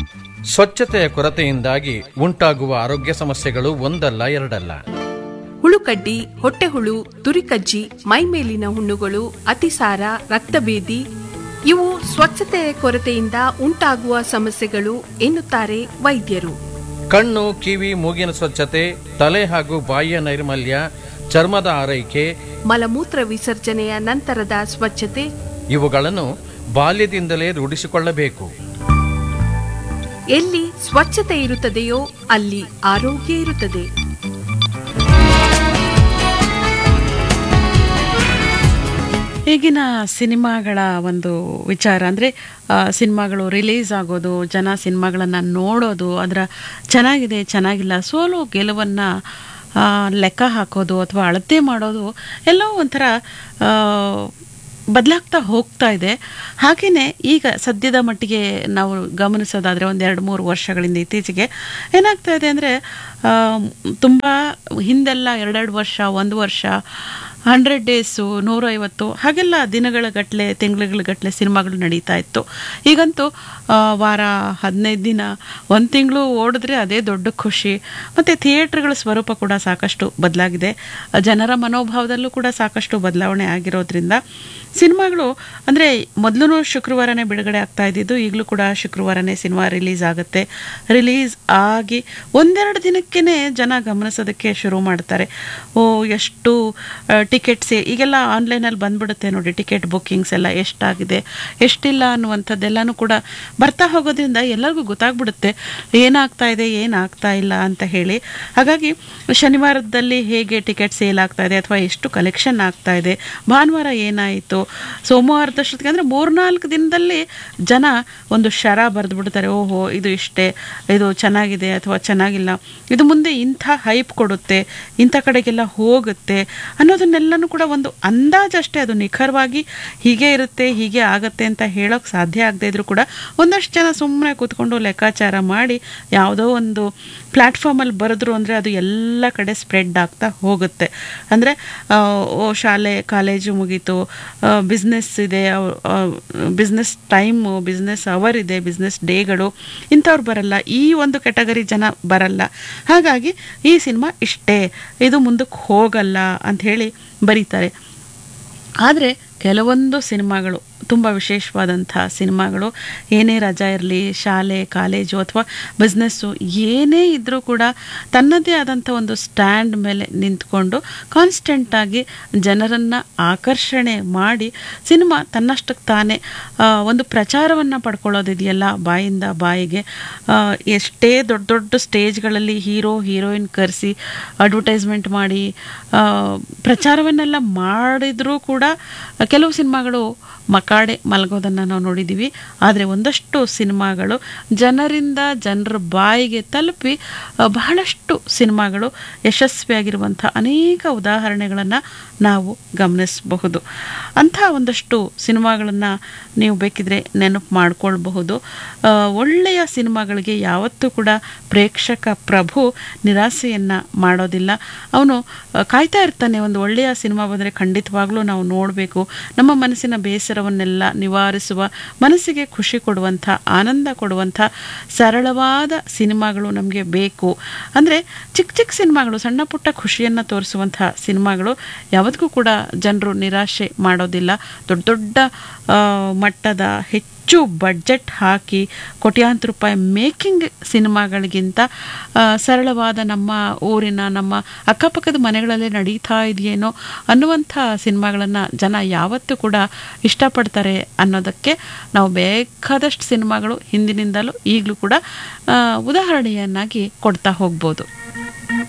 ಸ್ವಚ್ಛತೆಯ ಕೊರತೆಯಿಂದಾಗಿ ಉಂಟಾಗುವ ಆರೋಗ್ಯ ಸಮಸ್ಯೆಗಳು ಒಂದಲ್ಲ ಎರಡಲ್ಲ ಹುಳುಕಡ್ಡಿ ಹೊಟ್ಟೆಹುಳು ತುರಿಕಜ್ಜಿ ಮೈಮೇಲಿನ ಹುಣ್ಣುಗಳು ಅತಿಸಾರ ರಕ್ತಭೇದಿ ಇವು ಸ್ವಚ್ಛತೆಯ ಕೊರತೆಯಿಂದ ಉಂಟಾಗುವ ಸಮಸ್ಯೆಗಳು ಎನ್ನುತ್ತಾರೆ ವೈದ್ಯರು ಕಣ್ಣು ಕಿವಿ ಮೂಗಿನ ಸ್ವಚ್ಛತೆ ತಲೆ ಹಾಗೂ ಬಾಯಿಯ ನೈರ್ಮಲ್ಯ ಚರ್ಮದ ಆರೈಕೆ ಮಲಮೂತ್ರ ವಿಸರ್ಜನೆಯ ನಂತರದ ಸ್ವಚ್ಛತೆ ಇವುಗಳನ್ನು ಬಾಲ್ಯದಿಂದಲೇ ರೂಢಿಸಿಕೊಳ್ಳಬೇಕು ಎಲ್ಲಿ ಸ್ವಚ್ಛತೆ ಇರುತ್ತದೆಯೋ ಅಲ್ಲಿ ಆರೋಗ್ಯ ಇರುತ್ತದೆ ಈಗಿನ ಸಿನಿಮಾಗಳ ಒಂದು ವಿಚಾರ ಅಂದರೆ ಸಿನಿಮಾಗಳು ರಿಲೀಸ್ ಆಗೋದು ಜನ ಸಿನಿಮಾಗಳನ್ನು ನೋಡೋದು ಅದರ ಚೆನ್ನಾಗಿದೆ ಚೆನ್ನಾಗಿಲ್ಲ ಸೋಲು ಗೆಲುವನ್ನು ಲೆಕ್ಕ ಹಾಕೋದು ಅಥವಾ ಅಳತೆ ಮಾಡೋದು ಎಲ್ಲೋ ಒಂಥರ ಆ, ಬದಲಾಗ್ತಾ ಹೋಗ್ತಾ ಇದೆ ಹಾಗೆಯೇ ಈಗ ಸದ್ಯದ ಮಟ್ಟಿಗೆ ನಾವು ಗಮನಿಸೋದಾದರೆ ಒಂದು ಎರಡು ಮೂರು ವರ್ಷಗಳಿಂದ ಇತ್ತೀಚೆಗೆ ಏನಾಗ್ತಾ ಇದೆ ಅಂದರೆ ತುಂಬ ಹಿಂದೆಲ್ಲ ಎರಡೆರಡು ವರ್ಷ ಒಂದು ವರ್ಷ ಹಂಡ್ರೆಡ್ ಡೇಸು ನೂರೈವತ್ತು ಹಾಗೆಲ್ಲ ದಿನಗಳ ಗಟ್ಟಲೆ ತಿಂಗಳುಗಳ ಗಟ್ಟಲೆ ಸಿನಿಮಾಗಳು ನಡೀತಾ ಇತ್ತು ಈಗಂತೂ ಆ, ವಾರ ಹದಿನೈದು ದಿನ ಒಂದು ತಿಂಗಳು ಓಡಿದ್ರೆ ಅದೇ ದೊಡ್ಡ ಖುಷಿ ಮತ್ತು ಥಿಯೇಟ್ರ್ಗಳ ಸ್ವರೂಪ ಕೂಡ ಸಾಕಷ್ಟು ಬದಲಾಗಿದೆ ಜನರ ಮನೋಭಾವದಲ್ಲೂ ಕೂಡ ಸಾಕಷ್ಟು ಬದಲಾವಣೆ ಆಗಿರೋದ್ರಿಂದ ಸಿನಿಮಾಗಳು ಅಂದರೆ ಮೊದಲು ಶುಕ್ರವಾರನೇ ಬಿಡುಗಡೆ ಆಗ್ತಾ ಇದ್ದಿದ್ದು ಈಗಲೂ ಕೂಡ ಶುಕ್ರವಾರನೇ ಸಿನಿಮಾ ರಿಲೀಸ್ ಆಗುತ್ತೆ ರಿಲೀಸ್ ಆಗಿ ಒಂದೆರಡು ದಿನಕ್ಕೇ ಜನ ಗಮನಿಸೋದಕ್ಕೆ ಶುರು ಮಾಡ್ತಾರೆ ಓ ಎಷ್ಟು ಟಿಕೆಟ್ಸ್ ಈಗೆಲ್ಲ ಆನ್ಲೈನಲ್ಲಿ ಬಂದ್ಬಿಡುತ್ತೆ ನೋಡಿ ಟಿಕೆಟ್ ಬುಕ್ಕಿಂಗ್ಸ್ ಎಲ್ಲ ಎಷ್ಟಾಗಿದೆ ಎಷ್ಟಿಲ್ಲ ಅನ್ನುವಂಥದ್ದೆಲ್ಲನೂ ಕೂಡ ಬರ್ತಾ ಹೋಗೋದ್ರಿಂದ ಎಲ್ಲರಿಗೂ ಗೊತ್ತಾಗ್ಬಿಡುತ್ತೆ ಏನಾಗ್ತಾ ಇದೆ ಏನಾಗ್ತಾ ಇಲ್ಲ ಅಂತ ಹೇಳಿ ಹಾಗಾಗಿ ಶನಿವಾರದಲ್ಲಿ ಹೇಗೆ ಟಿಕೆಟ್ ಸೇಲ್ ಆಗ್ತಾ ಇದೆ ಅಥವಾ ಎಷ್ಟು ಕಲೆಕ್ಷನ್ ಆಗ್ತಾ ಇದೆ ಭಾನುವಾರ ಏನಾಯಿತು ಸೋಮವಾರದಷ್ಟೊತ್ತಿಗೆ ಅಂದರೆ ಮೂರ್ನಾಲ್ಕು ದಿನದಲ್ಲಿ ಜನ ಒಂದು ಶರ ಬರೆದು ಬಿಡ್ತಾರೆ ಓಹೋ ಇದು ಇಷ್ಟೇ ಇದು ಚೆನ್ನಾಗಿದೆ ಅಥವಾ ಚೆನ್ನಾಗಿಲ್ಲ ಇದು ಮುಂದೆ ಇಂಥ ಹೈಪ್ ಕೊಡುತ್ತೆ ಇಂಥ ಕಡೆಗೆಲ್ಲ ಹೋಗುತ್ತೆ ಅನ್ನೋದನ್ನೆಲ್ಲನೂ ಕೂಡ ಒಂದು ಅಂದಾಜಷ್ಟೇ ಅದು ನಿಖರವಾಗಿ ಹೀಗೆ ಇರುತ್ತೆ ಹೀಗೆ ಆಗತ್ತೆ ಅಂತ ಹೇಳೋಕೆ ಸಾಧ್ಯ ಆಗದೆ ಇದ್ರೂ ಕೂಡ ಒಂದಷ್ಟು ಜನ ಸುಮ್ಮನೆ ಕೂತ್ಕೊಂಡು ಲೆಕ್ಕಾಚಾರ ಮಾಡಿ ಯಾವುದೋ ಒಂದು ಪ್ಲ್ಯಾಟ್ಫಾರ್ಮಲ್ಲಿ ಬರೆದ್ರು ಅಂದರೆ ಅದು ಎಲ್ಲ ಕಡೆ ಸ್ಪ್ರೆಡ್ ಆಗ್ತಾ ಹೋಗುತ್ತೆ ಅಂದರೆ ಓ ಶಾಲೆ ಕಾಲೇಜು ಮುಗೀತು ಬಿಸ್ನೆಸ್ ಇದೆ ಬಿಸ್ನೆಸ್ ಟೈಮು ಬಿಸ್ನೆಸ್ ಅವರ್ ಇದೆ ಬಿಸ್ನೆಸ್ ಡೇಗಳು ಇಂಥವ್ರು ಬರಲ್ಲ ಈ ಒಂದು ಕೆಟಗರಿ ಜನ ಬರಲ್ಲ ಹಾಗಾಗಿ ಈ ಸಿನಿಮಾ ಇಷ್ಟೇ ಇದು ಮುಂದಕ್ಕೆ ಹೋಗಲ್ಲ ಅಂತ ಹೇಳಿ ಬರೀತಾರೆ ಆದರೆ ಕೆಲವೊಂದು ಸಿನಿಮಾಗಳು ತುಂಬ ವಿಶೇಷವಾದಂಥ ಸಿನಿಮಾಗಳು ಏನೇ ರಜಾ ಇರಲಿ ಶಾಲೆ ಕಾಲೇಜು ಅಥವಾ ಬಿಸ್ನೆಸ್ಸು ಏನೇ ಇದ್ದರೂ ಕೂಡ ತನ್ನದೇ ಆದಂಥ ಒಂದು ಸ್ಟ್ಯಾಂಡ್ ಮೇಲೆ ನಿಂತ್ಕೊಂಡು ಕಾನ್ಸ್ಟೆಂಟಾಗಿ ಜನರನ್ನು ಆಕರ್ಷಣೆ ಮಾಡಿ ಸಿನಿಮಾ ತನ್ನಷ್ಟಕ್ಕೆ ತಾನೇ ಆ, ಒಂದು ಪ್ರಚಾರವನ್ನು ಪಡ್ಕೊಳ್ಳೋದಿದೆಯಲ್ಲ ಬಾಯಿಂದ ಬಾಯಿಗೆ ಆ, ಎಷ್ಟೇ ದೊಡ್ಡ ದೊಡ್ಡ ಸ್ಟೇಜ್ಗಳಲ್ಲಿ ಹೀರೋ ಹೀರೋಯಿನ್ ಕರೆಸಿ ಅಡ್ವರ್ಟೈಸ್ಮೆಂಟ್ ಮಾಡಿ ಆ, ಪ್ರಚಾರವನ್ನೆಲ್ಲ ಮಾಡಿದರೂ ಕೂಡ ಕೆಲವು ಸಿನಿಮಾಗಳು ಮಕಾಡೆ ಮಲಗೋದನ್ನು ನಾವು ನೋಡಿದ್ದೀವಿ ಆದರೆ ಒಂದಷ್ಟು ಸಿನಿಮಾಗಳು ಜನರಿಂದ ಜನರ ಬಾಯಿಗೆ ತಲುಪಿ ಆ, ಬಹಳಷ್ಟು ಸಿನಿಮಾಗಳು ಯಶಸ್ವಿಯಾಗಿರುವಂಥ ಅನೇಕ ಉದಾಹರಣೆಗಳನ್ನು ನಾವು ಗಮನಿಸಬಹುದು ಅಂಥ ಒಂದಷ್ಟು ಸಿನಿಮಾಗಳನ್ನು ನೀವು ಬೇಕಿದ್ರೆ ನೆನಪು ಮಾಡ್ಕೊಳ್ಬಹುದು ಆ, ಒಳ್ಳೆಯ ಸಿನಿಮಾಗಳಿಗೆ ಯಾವತ್ತೂ ಕೂಡ ಪ್ರೇಕ್ಷಕ ಪ್ರಭು ನಿರಾಸೆಯನ್ನು ಮಾಡೋದಿಲ್ಲ ಅವನು ಆ, ಕಾಯ್ತಾ ಇರ್ತಾನೆ ಒಂದು ಒಳ್ಳೆಯ ಸಿನಿಮಾ ಬಂದರೆ ಖಂಡಿತವಾಗ್ಲೂ ನಾವು ನೋಡಬೇಕು ನಮ್ಮ ಮನಸ್ಸಿನ ಬೇಸರವನ್ನೆಲ್ಲ ನಿವಾರಿಸುವ ಮನಸ್ಸಿಗೆ ಖುಷಿ ಕೊಡುವಂಥ ಆನಂದ ಕೊಡುವಂಥ ಸರಳವಾದ ಸಿನಿಮಾಗಳು ನಮಗೆ ಬೇಕು ಅಂದರೆ ಚಿಕ್ಕ ಚಿಕ್ಕ ಸಿನಿಮಾಗಳು ಸಣ್ಣ ಪುಟ್ಟ ಖುಷಿಯನ್ನು ತೋರಿಸುವಂಥ ಸಿನಿಮಾಗಳು ಯಾವತ್ತಿಗೂ ಕೂಡ ಜನರು ನಿರಾಶೆ ಮಾಡೋದಿಲ್ಲ ದೊಡ್ಡ ದೊಡ್ಡ ಆ, ಮಟ್ಟದ ಹೆಚ್ಚು ಬಡ್ಜೆಟ್ ಹಾಕಿ ಕೋಟ್ಯಾಂತರ ರೂಪಾಯಿ ಮೇಕಿಂಗ್ ಸಿನಿಮಾಗಳಿಗಿಂತ ಆ, ಸರಳವಾದ ನಮ್ಮ ಊರಿನ ನಮ್ಮ ಅಕ್ಕಪಕ್ಕದ ಮನೆಗಳಲ್ಲೇ ನಡೀತಾ ಇದೆಯೇನೋ ಅನ್ನುವಂಥ ಸಿನಿಮಾಗಳನ್ನು ಜನ ಯಾವತ್ತೂ ಕೂಡ ಇಷ್ಟಪಡ್ತಾರೆ ಅನ್ನೋದಕ್ಕೆ ನಾವು ಬೇಕಾದಷ್ಟು ಸಿನಿಮಾಗಳು ಹಿಂದಿನಿಂದಲೂ ಈಗಲೂ ಕೂಡ ಆ, ಉದಾಹರಣೆಯನ್ನಾಗಿ ಕೊಡ್ತಾ ಹೋಗ್ಬೋದು